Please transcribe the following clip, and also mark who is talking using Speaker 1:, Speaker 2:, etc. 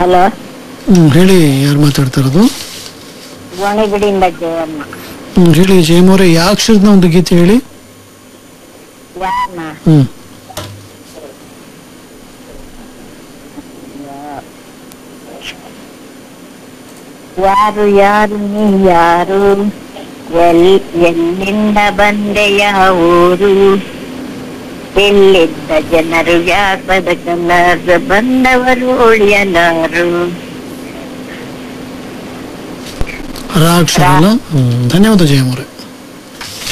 Speaker 1: hello
Speaker 2: ಹ್ಮ್ ಹೇಳಿ ಯಾರು ಮಾತಾಡ್ತಾ ಇರೋದು
Speaker 1: ಗೋಣಿಬಿಡಿಯಿಂದ ಜಯಮ್ಮ
Speaker 2: ಹ್ಮ್ ಹೇಳಿ ಜಯಮೋರೆ ಯಾವ ಅಕ್ಷರದ ಒಂದು ಗೀತೆ ಹೇಳಿ
Speaker 1: ಯಾನ
Speaker 2: ಹ್ಮ್
Speaker 1: ಯಾರು ಯಾರು ನೀ ಯಾರು ಎಲ್ ಎಲ್ಲಿಂದ ಬಂದೆಯ ಊರು ಎಲ್ಲಿದ್ದ ಜನರು ಯಾಕದ ಕಲರ್ ಬಂದವರು ಉಳಿಯಲಾರು
Speaker 2: ರಾ ಅಕ್ಷರ ಅಲ್ಲ ಹ್ಮ್ ಧನ್ಯವಾದ ಜಯಮೋರೆ